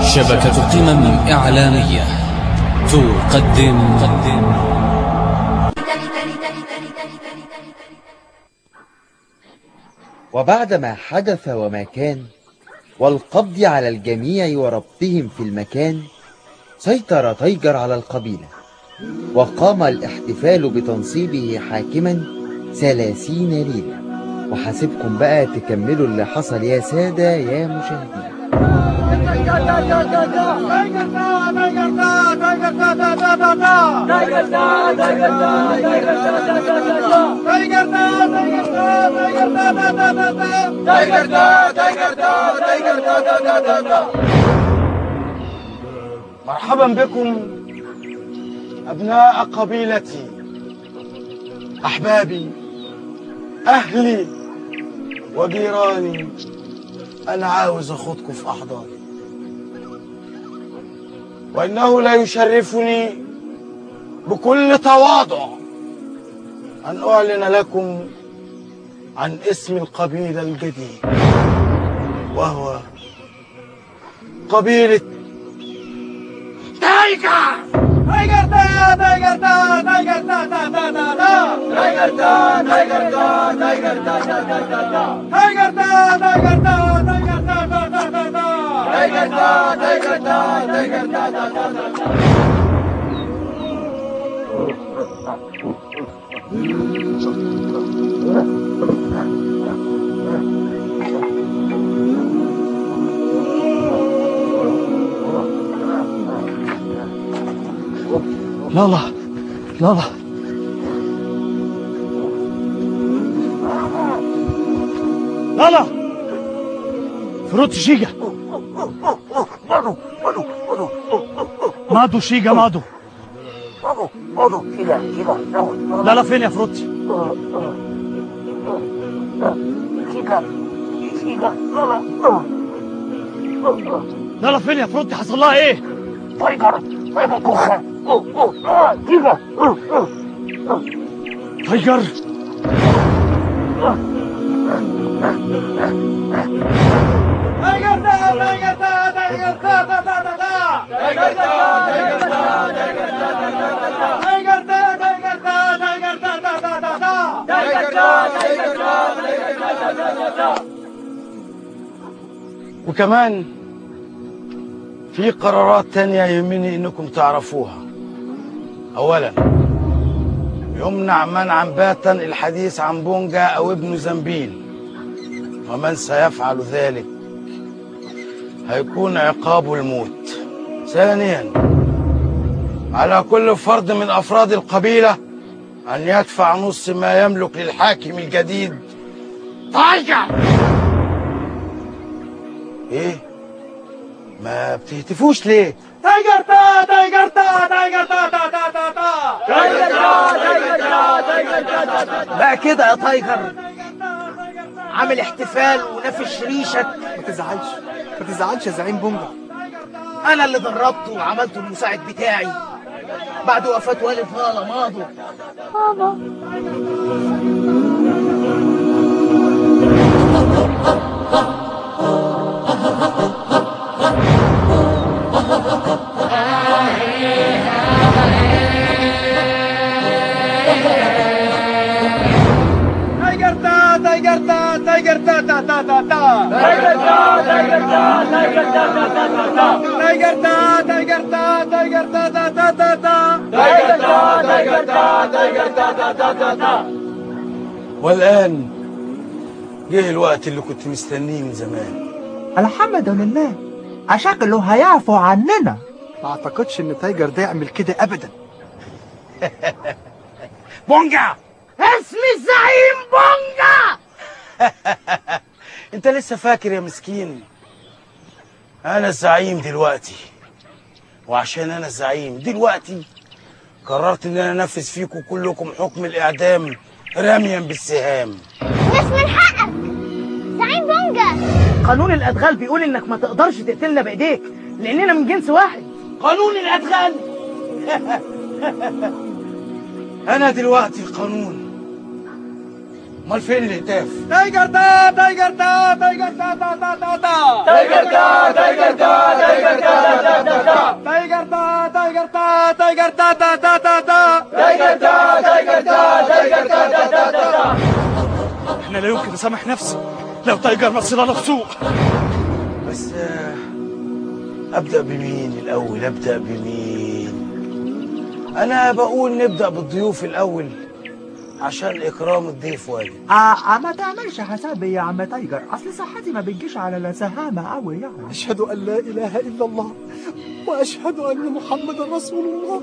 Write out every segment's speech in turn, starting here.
شبكة قمم إعلامية تقدم وبعد ما حدث وما كان والقبض على الجميع وربطهم في المكان سيطر تيجر على القبيلة وقام الاحتفال بتنصيبه حاكما ثلاثين ليلة وحاسبكم بقى تكملوا اللي حصل يا سادة يا مشاهدين مرحبا بكم أبناء قبيلتي أحبابي أهلي وجيراني أنا عاوز أخدكم في أحضاني وإنه لا يشرفني بكل تواضع أن أعلن لكم عن اسم القبيلة الجديد وهو قبيلة تايجر تايجر تا تايجر تا تايجر تا تا تا تا تا تايجر تا تايجر تا تايجر تا تا تا تا تا تايجر تا تايجر تا تايجر تا تا تا تا تا تايجر تا تايجر تا تايجر تا تا تا تا تا لالا لالا لالا فروت شيجا مادو شيجا مادو لالا فين يا فروتي لالا فين يا فروتي حصل لها ايه تايجر وكمان في قرارات تانية يهمني انكم تعرفوها اولا يمنع منعا باتا الحديث عن بونجا او ابن زنبيل ومن سيفعل ذلك هيكون عقابه الموت ثانيا على كل فرد من افراد القبيله ان يدفع نص ما يملك للحاكم الجديد تايجر ايه ما بتهتفوش ليه تايجر تا تايجر تا تايجر تا تا تا تا تا تايجر تا تايجر تا تايجر تا تا تا تا بقى كده يا تايجر عامل احتفال ونافش ريشك ما تزعلش ما تزعلش يا زعيم بونجا انا اللي دربته وعملته المساعد بتاعي بعد وفاة والد غالة ماضو تايجر تا تايجر تا تايجر تا تا تا تا تا تايجر تا تايجر تا تايجر تا تا تا تا تا تايجر تا تايجر تا تايجر تا تا تا تا تا تايجر تا تايجر تا تايجر تا تا تا تا تا والآن جه الوقت اللي كنت مستنيه من زمان الحمد لله شكله هيعفو عننا ما اعتقدش ان تايجر ده يعمل كده ابدا بونجا اسم الزعيم بونجا انت لسه فاكر يا مسكين انا الزعيم دلوقتي وعشان انا الزعيم دلوقتي قررت ان انا انفذ فيكم كلكم حكم الاعدام رميا بالسهام بس من حقك زعيم بونجا قانون الادغال بيقول انك ما تقدرش تقتلنا بايديك لاننا من جنس واحد قانون الادغال انا دلوقتي القانون امال فين الهتاف تايجر تا تايجر تا تايجر تا تا تا تا تا تايجر تا تايجر تا تايجر تا تايجر تا تا تا تا تا تايجر تا تايجر تا تايجر تا تا تا تا تا احنا لا يمكن نسامح نفسي لو تايجر مثل له سوء بس آه، ابدا بمين الاول ابدا بمين انا بقول نبدا بالضيوف الاول عشان اكرام الضيف واجب آه ما تعملش حسابي يا عم تايجر اصل صحتي ما بتجيش على السهامة قوي يعني أشهد أن لا إله إلا الله وأشهد أن محمد رسول الله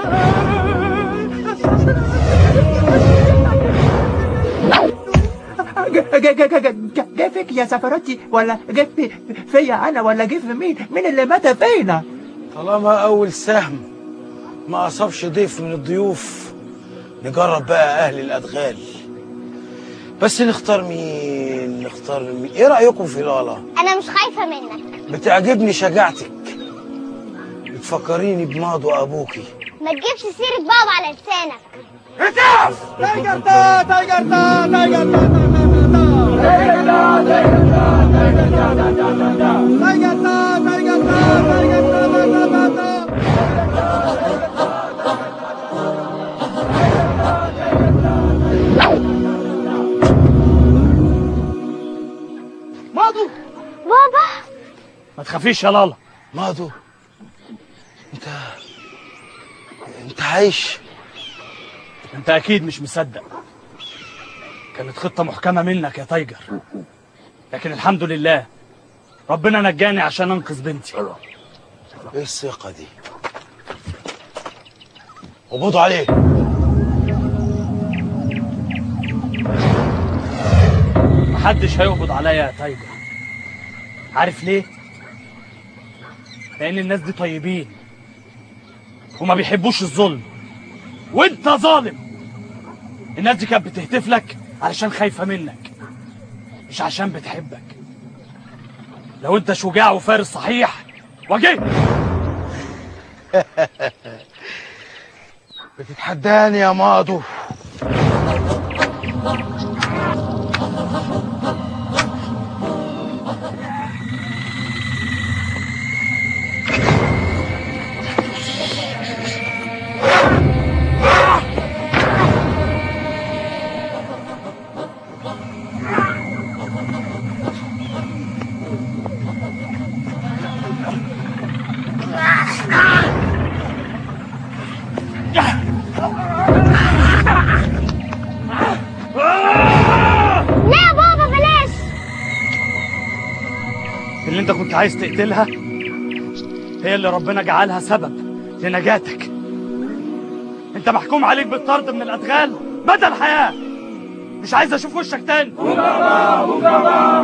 جه فيك يا سفرتي ولا جه في فيا انا ولا جه في مين مين اللي مات فينا طالما اول سهم ما اصابش ضيف من الضيوف نجرب بقى اهل الادغال بس نختار مين نختار مين ايه رايكم في لالا انا مش خايفة منك بتعجبني شجاعتك بتفكريني بماضو ابوكي ما تجيبش سيرة بابا على لسانك تايجر تا تايجر تا تايجر تا تايجر تا تايجر تا تايجر تا تايجر تا تايجر تا تايجر تا ماضو بابا ما تخافيش يا لالا ماضو انت انت عايش انت اكيد مش مصدق كانت خطة محكمة منك يا تايجر لكن الحمد لله ربنا نجاني عشان انقذ بنتي ايه الثقه دي قبضوا عليه محدش هيقبض عليا يا تايجر عارف ليه؟ لأن الناس دي طيبين وما بيحبوش الظلم وانت ظالم الناس دي كانت بتهتف لك علشان خايفة منك مش عشان بتحبك لو انت شجاع وفارس صحيح واجهني بتتحداني يا ماضو لا يا بابا بلاش اللي انت كنت عايز تقتلها هي اللي ربنا جعلها سبب لنجاتك انت محكوم عليك بالطرد من الادغال مدى الحياه مش عايز اشوف وشك تاني بونجا با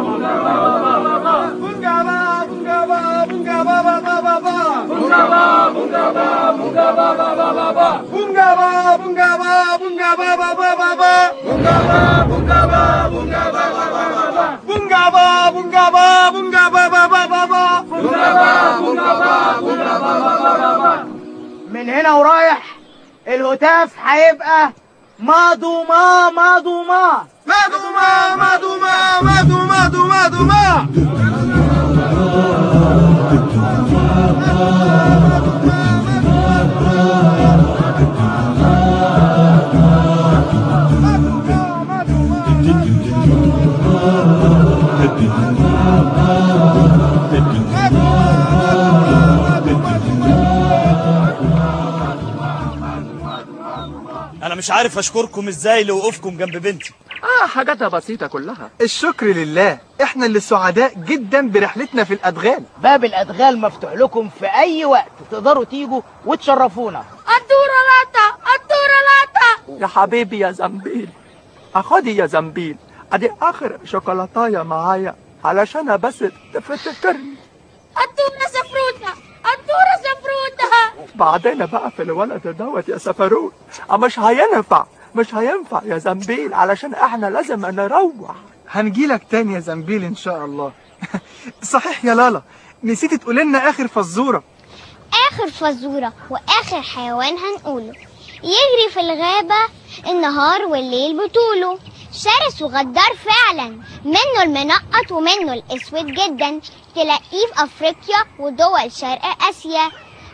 بونجا با بونجا با با با با با بونجا با بونجا با بونجا با با با با با بونجا با بونجا با بونجا با با با با با بونجا با بونجا با بونجا با با با با با بونجا با بونجا با بونجا با با با با با بونجا با بونجا با بونجا با با با با من هنا ورايح الهتاف هيبقى ماضو ما ماضو ما مادوما مادوما مادوما دوما دوما انا مش عارف اشكركم ازاي لوقوفكم جنب بنتي اه حاجاتها بسيطة كلها الشكر لله احنا اللي سعداء جدا برحلتنا في الادغال باب الادغال مفتوح لكم في اي وقت تقدروا تيجوا وتشرفونا الدورة لاتا الدورة لاتا يا حبيبي يا زنبيل اخدي يا زنبيل ادي اخر شوكولاتايه معايا علشان بس تفتكرني الدورة سفروتة الدورة سفروتة بعدين بقى في الولد دوت يا سفروت آه مش هينفع مش هينفع يا زنبيل علشان احنا لازم نروح هنجيلك تاني يا زنبيل ان شاء الله صحيح يا لالا نسيت تقول لنا اخر فزوره آخر فزورة وآخر حيوان هنقوله يجري في الغابة النهار والليل بطوله شرس وغدار فعلا منه المنقط ومنه الأسود جدا تلاقيه في أفريقيا ودول شرق آسيا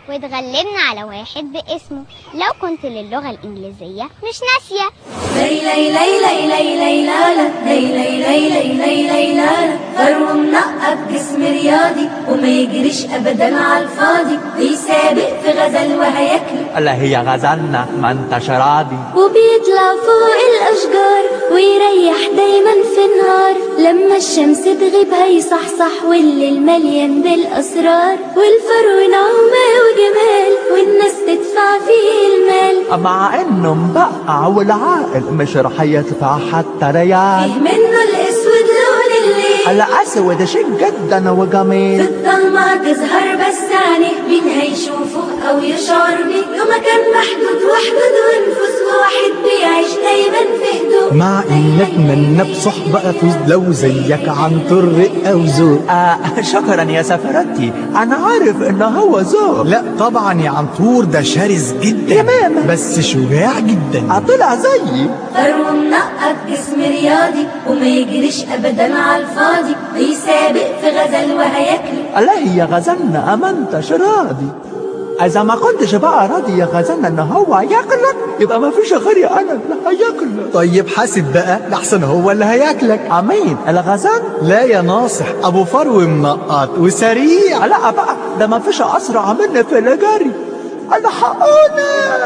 واتغلبنا على واحد باسمه لو كنت للغة الإنجليزية مش ناسية لي لي لي لي لي لي لا لا لي لي لي لي لي لي لا لا فرو منقب جسم رياضي وما يجريش ابدا على الفاضي بيسابق في غزل وهياكله لا هي غزلنا ما انتش راضي وبيطلع فوق الاشجار ويريح دايما في النهار لما الشمس تغيب هيصحصح والليل مليان بالاسرار والفرو نعومه وجمال والناس تدفع فيه المال مع انه مبقع والعاقل مش رح يدفع حتى ريال فيه منه الاسود لون الليل الاسود شيك جدا في وجميل الضلمة تظهر بس عينيه مين هيشوفه أو يشعر بيه له مكان محدود وحدود ونفوس واحد بيعيش دايما في هدوء مع انك منا بصحبة افوز لو زيك عن طرق او ذوق آه شكرا يا سفرتي انا عارف ان هو ذوق لا طبعا يا عنطور ده شرس جدا يا ماما. بس شجاع جدا آه، طلع زيي فرو منقب جسم رياضي وما يجريش أبدا على الفاضي بيسابق في غزل وهياكله لا هي غزلنا ما انتش راضي اذا ما كنتش بقى راضي يا غزلنا ان هو ياكلك يبقى ما فيش غيري انا اللي هياكلك طيب حاسب بقى لحسن هو اللي هياكلك امين الغزال لا يا ناصح ابو فرو منقط وسريع لا بقى ده ما فيش اسرع مني في الجري الحقوني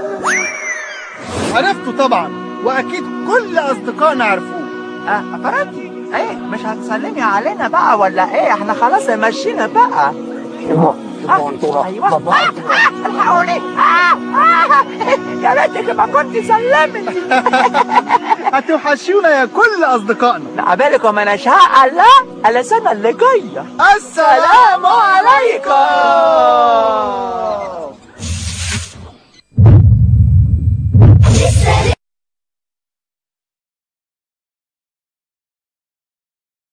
عرفته طبعا واكيد كل اصدقائنا عرفوه اه فرنتي ايه مش هتسلمي علينا بقى ولا ايه احنا خلاص مشينا بقى آه، ايوه آه، آه، الحقوني آه، آه، يا بنتك ما كنت سلمت هتوحشونا يا كل اصدقائنا نقابلكم انا شاء الله السنه اللي جايه السلام السلام عليكم